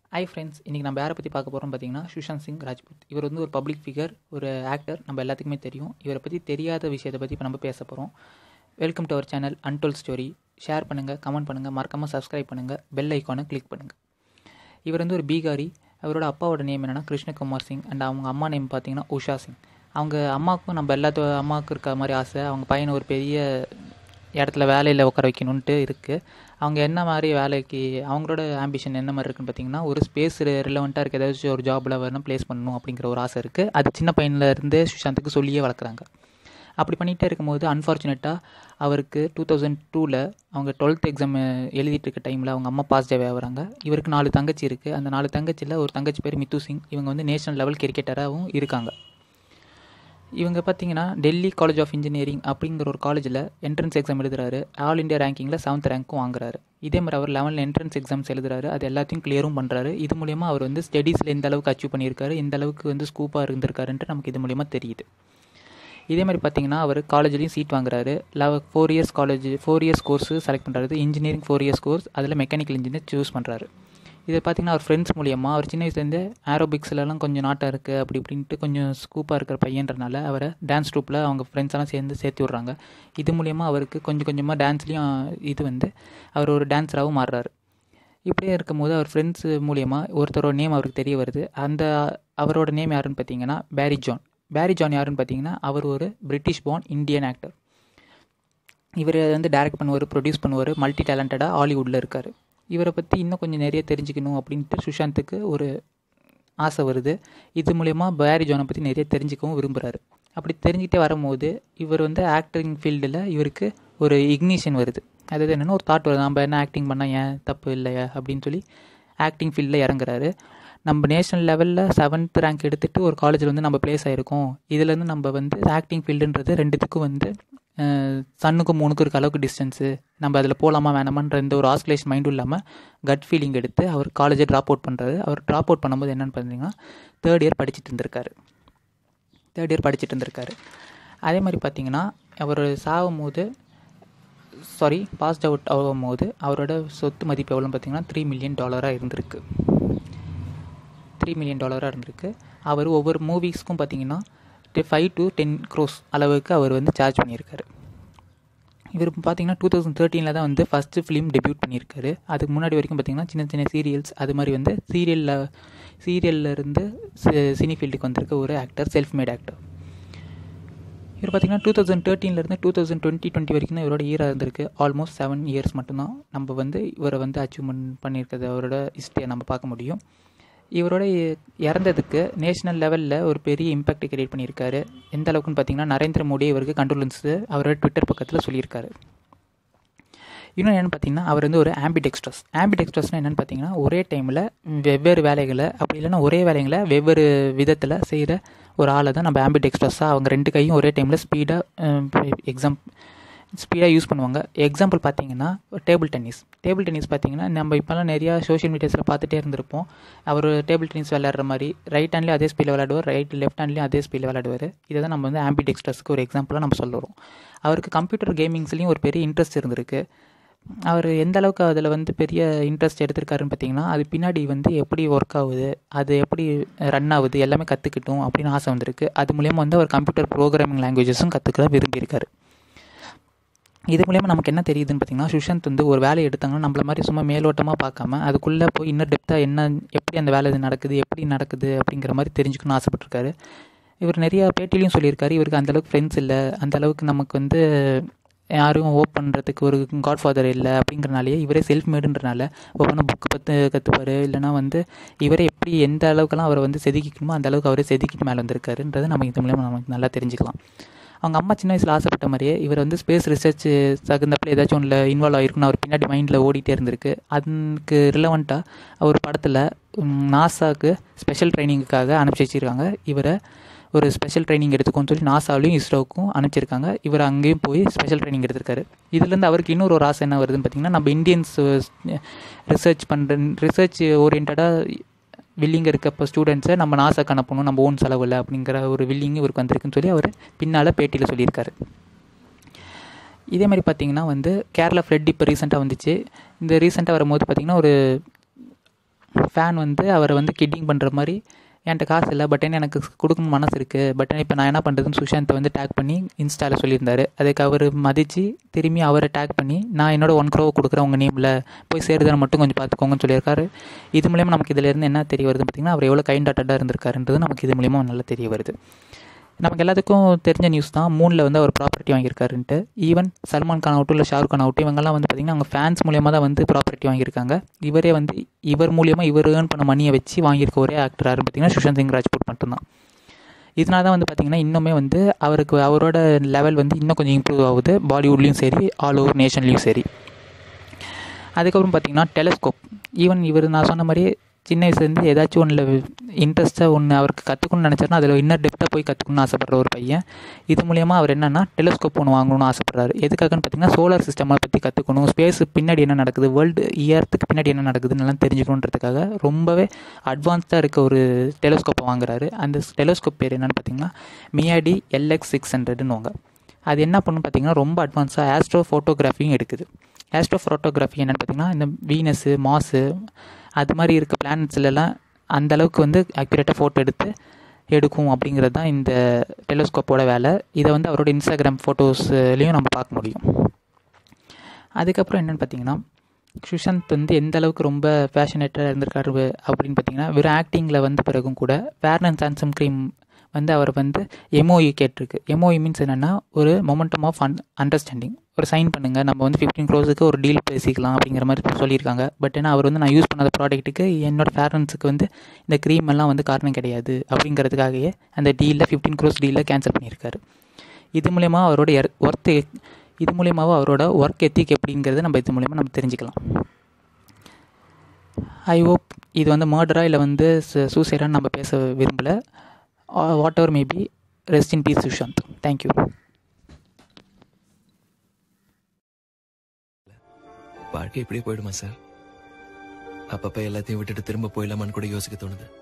hi friends இன்றைக்கி நம்ம யாரை பற்றி பார்க்க போகிறோம் பார்த்தீங்கன்னா சுஷாந்த் சிங் ராஜ்புத் இவர் வந்து ஒரு பப்ளிக் ஃபிகர் ஒரு ஆக்டர் நம்ம எல்லாத்துக்குமே தெரியும் இவரை பற்றி தெரியாத விஷயத்தை பற்றி இப்போ நம்ம பேச போகிறோம் welcome to our channel untold story share பண்ணுங்கள் கமெண்ட் பண்ணுங்கள் மறக்காமல் சப்ஸ்கிரைப் பண்ணுங்கள் பெல் ஐக்கானை கிளிக் பண்ணுங்கள் இவர் வந்து ஒரு பீகாரி அவரோட அப்பாவோட நேம் என்னென்னா கிருஷ்ணகுமார் சிங் அண்ட் அவங்க அம்மா நேம் பார்த்தீங்கன்னா உஷா சிங் அவங்க அம்மாவுக்கும் நம்ம எல்லாத்து அம்மாவுக்கும் இருக்க மாதிரி ஆசை அவங்க பையனை ஒரு பெரிய இடத்துல வேலையில் உட்கார வைக்கணுன்ட்டு இருக்குது அவங்க என்ன மாதிரி வேலைக்கு அவங்களோட ஆம்பிஷன் என்ன மாதிரி இருக்குன்னு பார்த்தீங்கன்னா ஒரு ஸ்பேஸ் ரிலவெண்ட்டாக இருக்க ஏதாச்சும் ஒரு ஜாபில் வேணும் ப்ளேஸ் பண்ணணும் அப்படிங்கிற ஒரு ஆசை இருக்குது அது சின்ன பையன்லேருந்து சுஷாந்துக்கு சொல்லியே வளர்க்குறாங்க அப்படி பண்ணிகிட்டே இருக்கும்போது அன்ஃபார்ச்சுனேட்டாக அவருக்கு டூ தௌசண்ட் டூவில் அவங்க டுவெல்த் எக்ஸாம் எழுதிட்டு இருக்க டைமில் அவங்க அம்மா பாசிட்டிவ் ஆகிறாங்க இவருக்கு நாலு தங்கச்சி இருக்குது அந்த நாலு தங்கச்சியில் ஒரு தங்கச்சி பேர் மித்து சிங் இவங்க வந்து நேஷனல் லெவல் கிரிக்கெட்டராகவும் இருக்காங்க இவங்க பார்த்தீங்கன்னா டெல்லி காலேஜ் ஆஃப் இன்ஜினியரிங் அப்படிங்கிற ஒரு காலேஜில் என்ட்ரன்ஸ் எக்ஸாம் எழுதுறாரு ஆல் இண்டியா ரேங்கிங்கில் செவன்த் ரேங்க்கும் வாங்குறாரு இதே மாதிரி அவர் லெவனில் என்ட்ரன்ஸ் எக்ஸாம்ஸ் எழுதுறாரு அது எல்லாத்தையும் கிளியரும் பண்ணுறாரு இது மூலிமா அவர் வந்து ஸ்டடீஸில் எந்த அளவுக்கு அச்சீவ் பண்ணியிருக்காரு இந்த அளவுக்கு வந்து ஸ்கூப்பாக இருந்திருக்காருன்ட்டு நமக்கு இது மூலிமா தெரியுது இதே மாதிரி பார்த்தீங்கன்னா அவர் காலேஜ்லேயும் சீட் வாங்குறாரு லெவ four years college four years course select பண்ணுறாரு இன்ஜினியரிங் ஃபோர் இயர்ஸ் கோர்ஸ் அதில் மெக்கானிக்கல் இன்ஜினியர் சூஸ் பண்ணுறாரு இதை பார்த்தீங்கன்னா அவர் ஃப்ரெண்ட்ஸ் மூலியமாக அவர் சின்ன வயசுலேருந்து ஆரோபிக்ஸ்லலாம் கொஞ்சம் நாட்டம் இருக்குது அப்படி இப்படின்ட்டு கொஞ்சம் ஸ்கூப்பாக இருக்கிற பையன்றனால அவரை டான்ஸ் ட்ரூப்பில் அவங்க ஃப்ரெண்ட்ஸ் எல்லாம் சேர்ந்து சேர்த்து விட்றாங்க இது மூலியமாக அவருக்கு கொஞ்சம் கொஞ்சமாக டான்ஸ்லேயும் இது வந்து அவர் ஒரு டான்ஸராகவும் மாறுறாரு இப்படியே இருக்கும்போது அவர் ஃப்ரெண்ட்ஸ் மூலியமாக ஒருத்தரோட நேம் அவருக்கு தெரிய வருது அந்த அவரோட நேம் யாருன்னு பார்த்தீங்கன்னா பேரி ஜான் பேரி ஜான் யாருன்னு பார்த்தீங்கன்னா அவர் ஒரு பிரிட்டிஷ் பார்ன் இந்தியன் ஆக்டர் இவர் வந்து டைரக்ட் பண்ணுவார் ப்ரொடியூஸ் பண்ணுவார் மல்டி டேலண்டடாக ஹாலிவுட்டில் இருக்கார் இவரை பற்றி இன்னும் கொஞ்சம் நிறைய தெரிஞ்சுக்கணும் அப்படின்ட்டு சுஷாந்துக்கு ஒரு ஆசை வருது இது மூலயமா பேரி ஜானை பற்றி நிறைய தெரிஞ்சுக்கவும் விரும்புகிறாரு அப்படி தெரிஞ்சுக்கிட்டே வரும்போது இவர் வந்து ஆக்டிங் ஃபீல்டில் இவருக்கு ஒரு இக்னிஷன் வருது அதாவது என்னென்னா ஒரு தாட் வருது நம்ம என்ன ஆக்டிங் பண்ணால் ஏன் தப்பு இல்லையா அப்படின்னு சொல்லி ஆக்டிங் ஃபீல்டில் இறங்குறாரு நம்ம நேஷனல் லெவலில் செவன்த் ரேங்க் எடுத்துகிட்டு ஒரு காலேஜில் வந்து நம்ம ப்ளேஸ் ஆகிருக்கோம் இதுலேருந்து நம்ம வந்து ஆக்டிங் ஃபீல்டுன்றது ரெண்டுத்துக்கும் வந்து சன்னுக்கும் மூணுக்கும் இருக்க அளவுக்கு டிஸ்டன்ஸு நம்ம அதில் போகலாமா வேணாமான்ற எந்த ஒரு ஆஸ்குலேஷன் மைண்டும் இல்லாமல் கட் ஃபீலிங் எடுத்து அவர் காலேஜை ட்ராப் அவுட் பண்ணுறாரு அவர் ட்ராப் அவுட் பண்ணும்போது என்னென்னு பார்த்தீங்கன்னா தேர்ட் இயர் படிச்சுட்டு இருந்திருக்காரு தேர்ட் இயர் படிச்சுட்டு இருந்திருக்காரு அதே மாதிரி பார்த்தீங்கன்னா அவர் சாகும் போது சாரி பாஸ்ட் அவுட் ஆகும் போது அவரோட சொத்து மதிப்பு எவ்வளோன்னு பார்த்தீங்கன்னா த்ரீ மில்லியன் டாலராக இருந்திருக்கு த்ரீ மில்லியன் டாலராக இருந்திருக்கு அவர் ஒவ்வொரு மூவிஸ்க்கும் பார்த்தீங்கன்னா ஃபைவ் டு டென் க்ரோஸ் அளவுக்கு அவர் வந்து சார்ஜ் பண்ணியிருக்காரு இவர் பார்த்தீங்கன்னா டூ தௌசண்ட் தேர்ட்டீனில் தான் வந்து ஃபஸ்ட்டு ஃபிலிம் டெபியூட் பண்ணியிருக்காரு அதுக்கு முன்னாடி வரைக்கும் பார்த்தீங்கன்னா சின்ன சின்ன சீரியல்ஸ் அது மாதிரி வந்து சீரியலில் சீரியலில் இருந்து சினி ஃபீல்டுக்கு வந்திருக்க ஒரு ஆக்டர் செல்ஃப் மேட் ஆக்டர் இவர் பார்த்தீங்கன்னா டூ தௌசண்ட் தேர்ட்டீன்லேருந்து டூ தௌசண்ட் டுவெண்ட்டி டுவெண்ட்டி வரைக்கும் தான் இவரோட இயராக இருந்திருக்கு ஆல்மோஸ்ட் செவன் இயர்ஸ் மட்டும்தான் நம்ம வந்து இவரை வந்து அச்சீவ்மெண்ட் பண்ணியிருக்கிறது அவரோட ஹிஸ்ட்ரியை நம்ம பார்க்க முடியும் இவரோட இறந்ததுக்கு நேஷனல் லெவலில் ஒரு பெரிய இம்பேக்ட் கிரியேட் பண்ணியிருக்காரு எந்த அளவுக்குன்னு பார்த்தீங்கன்னா நரேந்திர மோடி இவருக்கு கண்ட்ரோலன்ஸ் அவரோட ட்விட்டர் பக்கத்தில் சொல்லியிருக்காரு இன்னும் என்னென்னு பார்த்தீங்கன்னா அவர் வந்து ஒரு ஆம்பிட் எக்ஸ்ட்ரஸ் ஆம்பிட் எக்ஸ்ட்ரஸ்னால் என்னென்னு பார்த்தீங்கன்னா ஒரே டைமில் வெவ்வேறு வேலைகளை அப்படி இல்லைன்னா ஒரே வேலைகளை வெவ்வேறு விதத்தில் செய்கிற ஒரு ஆளை தான் நம்ம ஆம்பிட் எக்ஸ்ட்ரஸாக அவங்க ரெண்டு கையும் ஒரே டைமில் ஸ்பீடாக எக்ஸாம் ஸ்பீடாக யூஸ் பண்ணுவாங்க எக்ஸாம்பிள் பார்த்தீங்கன்னா டேபிள் டென்னிஸ் டேபிள் டென்னிஸ் பார்த்தீங்கன்னா நம்ம இப்போலாம் நிறையா சோஷியல் மீடியாஸில் பார்த்துட்டே இருந்திருப்போம் அவர் டேபிள் டென்னிஸ் விளையாடுற மாதிரி ரைட் ஹேண்ட்லேயும் அதே ஸ்பீடில் விளையாடுவார் ரைட் லெஃப்ட் ஹேண்ட்லேயும் அதே ஸ்பீடில் விளையாடுவார் இதை தான் நம்ம வந்து ஆம்பிட் எக்ஸ்ட்ரஸ்க்கு ஒரு எக்ஸாம்பிளாக நம்ம சொல்லுறோம் அவருக்கு கம்ப்யூட்டர் கேமிங்ஸ்லேயும் ஒரு பெரிய இன்ட்ரெஸ்ட் இருந்திருக்கு அவர் எந்த அளவுக்கு அதில் வந்து பெரிய இன்ட்ரெஸ்ட் எடுத்திருக்காருன்னு பார்த்தீங்கன்னா அது பின்னாடி வந்து எப்படி ஒர்க் ஆகுது அது எப்படி ரன் ஆகுது எல்லாமே கற்றுக்கிட்டோம் அப்படின்னு ஆசை வந்திருக்கு அது மூலியமாக வந்து அவர் கம்ப்யூட்டர் ப்ரோக்ராமிங் லாங்குவேஜஸும் கற்றுக்க விரும்பியிருக்காரு இது மூலயமா நமக்கு என்ன தெரியுதுன்னு பார்த்தீங்கன்னா சுஷாந்த் வந்து ஒரு வேலையை எடுத்தாங்கன்னா நம்மள மாதிரி சும்மா மேலோட்டமாக பார்க்காம அதுக்குள்ளே போய் இன்னும் டெப்த்தாக என்ன எப்படி அந்த வேலை நடக்குது எப்படி நடக்குது அப்படிங்கிற மாதிரி தெரிஞ்சுக்கணும்னு ஆசைப்பட்டிருக்காரு இவர் நிறையா பேட்டிலையும் சொல்லியிருக்காரு இவருக்கு அந்தளவுக்கு ஃப்ரெண்ட்ஸ் இல்லை அந்தளவுக்கு நமக்கு வந்து யாரும் ஓப் பண்ணுறதுக்கு ஒரு காட் ஃபாதர் இல்லை அப்படிங்கிறனாலேயே இவரே செல்ஃப் மேடுன்றனால ஒவ்வொன்றும் புக்கு பற்று கற்றுப்பார் இல்லைனா வந்து இவரே எப்படி எந்த அளவுக்குலாம் அவரை வந்து செதுக்கிக்கணுமோ அந்த அளவுக்கு அவரே செதுக்கிட்டு மேலே வந்திருக்காருன்றது நம்ம இது மூலயமா நமக்கு நல்லா தெரிஞ்சுக்கலாம் அவங்க அம்மா சின்ன வயசில் ஆசைப்பட்ட மாதிரியே இவர் வந்து ஸ்பேஸ் ரிசர்ச் தகுந்தப்பில் ஏதாச்சும் ஒன்றில் இன்வால்வ் ஆகிருக்குன்னு அவர் பின்னாடி மைண்டில் ஓடிட்டே இருந்திருக்கு அதுக்கு ரிலவெண்ட்டாக ஒரு படத்தில் நாசாவுக்கு ஸ்பெஷல் ட்ரைனிங்குக்காக அனுப்பிச்சி வச்சுருக்காங்க இவரை ஒரு ஸ்பெஷல் ட்ரைனிங் எடுத்துக்கோன்னு சொல்லி நாசாவிலையும் இஸ்ரோவுக்கும் அனுப்பிச்சிருக்காங்க இவர் அங்கேயும் போய் ஸ்பெஷல் ட்ரைனிங் எடுத்திருக்காரு இதுலேருந்து அவருக்கு இன்னொரு ஒரு ஆசை என்ன வருதுன்னு பார்த்தீங்கன்னா நம்ம இந்தியன்ஸ் ரிசர்ச் பண்ணுற ரிசர்ச் ஓரியன்டாக வில்லிங் இருக்கப்போ ஸ்டூடெண்ட்ஸை நம்ம நாசாக்கு அனுப்பணும் நம்ம ஓன் செலவில் அப்படிங்கிற ஒரு வில்லிங் இவருக்கு வந்திருக்குன்னு சொல்லி அவர் பின்னால் பேட்டியில் சொல்லியிருக்காரு இதே மாதிரி பார்த்தீங்கன்னா வந்து கேரளா ஃப்ளட் இப்போ ரீசெண்டாக வந்துச்சு இந்த ரீசெண்டாக வரும்போது பார்த்திங்கன்னா ஒரு ஃபேன் வந்து அவரை வந்து கிட்டிங் பண்ணுற மாதிரி என்கிட்ட காசு இல்லை பட் என்ன எனக்கு கொடுக்கணும் மனசு இருக்குது பட் இப்போ நான் என்ன பண்ணுறதுன்னு சுஷாந்த் வந்து டேக் பண்ணி இன்ஸ்டாவில் சொல்லியிருந்தாரு அதுக்கு அவர் மதித்து திரும்பி அவரை டேக் பண்ணி நான் என்னோட ஒன் க்ரோ கொடுக்குறேன் உங்கள் நேமில் போய் சேருதான்னு மட்டும் கொஞ்சம் பார்த்துக்கோங்கன்னு சொல்லியிருக்காரு இது மூலியமாக நமக்கு இதிலேருந்து என்ன தெரிய வருது பார்த்திங்கன்னா அவர் எவ்வளோ கைண்ட் ஹார்ட்டடாக இருந்திருக்காருன்றது நமக்கு இது மூலியமாக நல்லா தெரிய வருது நமக்கு எல்லாத்துக்கும் தெரிஞ்ச நியூஸ் தான் மூணில் வந்து அவர் ப்ராப்பர்ட்டி வாங்கியிருக்காருன்ட்டு ஈவன் சல்மான் கான் ஆகட்டும் இல்லை ஷாருக் கான் ஆகட்டும் இவங்கெல்லாம் வந்து பார்த்திங்கன்னா அவங்க ஃபேன்ஸ் மூலியமாக தான் வந்து ப்ராப்பர்ட்டி வாங்கியிருக்காங்க இவரே வந்து இவர் மூலியமாக இவர் ஏர்ன் பண்ண மணியை வச்சு வாங்கியிருக்க ஒரே ஆக்டர் யாருன்னு பார்த்தீங்கன்னா சுஷாந்த் சிங் ராஜ்பூட் மட்டும்தான் இதனால தான் வந்து பார்த்திங்கன்னா இன்னுமே வந்து அவருக்கு அவரோட லெவல் வந்து இன்னும் கொஞ்சம் இம்ப்ரூவ் ஆகுது பாலிவுட்லேயும் சரி ஆல் ஓவர் நேஷன்லேயும் சரி அதுக்கப்புறம் பார்த்திங்கன்னா டெலஸ்கோப் ஈவன் இவர் நான் சொன்ன மாதிரியே சின்ன வயசுலேருந்து ஏதாச்சும் ஒன்றில் இன்ட்ரெஸ்ட்டாக ஒன்று அவருக்கு கற்றுக்கணும்னு நினச்சாருன்னா அதில் இன்னர் டெப்த்தாக போய் கற்றுக்கணும்னு ஆசைப்படுற ஒரு பையன் இது மூலியமாக அவர் என்னென்னா டெலிஸ்கோப் ஒன்று வாங்கணும்னு ஆசைப்படுறாரு எதுக்காகன்னு பார்த்தீங்கன்னா சோலார் சிஸ்டமை பற்றி கற்றுக்கணும் ஸ்பேஸ் பின்னாடி என்ன நடக்குது வேர்ல்டு இயர்த்துக்கு பின்னாடி என்ன நடக்குதுன்னு எல்லாம் தெரிஞ்சுக்கணுன்றதுக்காக ரொம்பவே அட்வான்ஸ்டாக இருக்க ஒரு டெலிஸ்கோப்பை வாங்குறாரு அந்த டெலிஸ்கோப் பேர் என்னென்னு பார்த்தீங்கன்னா மியாடி எல்எக்ஸ் சிக்ஸ் ஹண்ட்ரட்னுவாங்க அது என்ன பண்ணுன்னு பார்த்தீங்கன்னா ரொம்ப அட்வான்ஸாக ஆஸ்ட்ரோ ஃபோட்டோகிராஃபியும் எடுக்குது ஆஸ்ட்ரோ ஃபோட்டோகிராஃபி என்னென்னு பார்த்தீங்கன்னா இந்த வீனஸு மாஸு அது மாதிரி இருக்க பிளானட்ஸ்லலாம் அந்த அளவுக்கு வந்து அக்யூரேட்டாக ஃபோட்டோ எடுத்து எடுக்கும் அப்படிங்கிறது தான் இந்த டெலிஸ்கோப்போட வேலை இதை வந்து அவரோட இன்ஸ்டாகிராம் ஃபோட்டோஸ்லேயும் நம்ம பார்க்க முடியும் அதுக்கப்புறம் என்னென்னு பார்த்தீங்கன்னா சுஷாந்த் வந்து எந்த அளவுக்கு ரொம்ப ஃபேஷனேட்டாக இருந்திருக்காரு அப்படின்னு பார்த்தீங்கன்னா வெறும் ஆக்டிங்கில் வந்த பிறகும் கூட ஃபேர் அண்ட் சான்சம் க்ரீம் வந்து அவர் வந்து எம்ஓஇ கேட்டிருக்கு எம்ஓஇ மீன்ஸ் என்னென்னா ஒரு மொமெண்டம் ஆஃப் அன் அண்டர்ஸ்டாண்டிங் ஒரு சைன் பண்ணுங்கள் நம்ம வந்து ஃபிஃப்டீன் க்ரோஸுக்கு ஒரு டீல் பேசிக்கலாம் அப்படிங்கிற மாதிரி சொல்லியிருக்காங்க பட் ஏன்னா அவர் வந்து நான் யூஸ் பண்ணாத ப்ராடக்ட்டுக்கு என்னோடய ஃபேரன்ஸுக்கு வந்து இந்த க்ரீம் எல்லாம் வந்து காரணம் கிடையாது அப்படிங்கிறதுக்காகவே அந்த டீலில் ஃபிஃப்டீன் க்ரோஸ் டீலில் கேன்சல் பண்ணியிருக்காரு இது மூலயமா அவரோட ஒர்த்து இது மூலியமாகவும் அவரோட ஒர்க் எத்திக் எப்படிங்கிறது நம்ம இது மூலிமா நம்ம தெரிஞ்சுக்கலாம் ஐ ஹோப் இது வந்து மர்டரா இல்லை வந்து சூசைடான்னு நம்ம பேச விரும்பலை whatever maybe rest in peace Sushant thank you வாழ்க்கை இப்படியே போயிடுமா சார் அப்பப்ப எல்லாத்தையும் விட்டுட்டு திரும்ப போயிடலாமான்னு கூட யோசிக்க தோணுது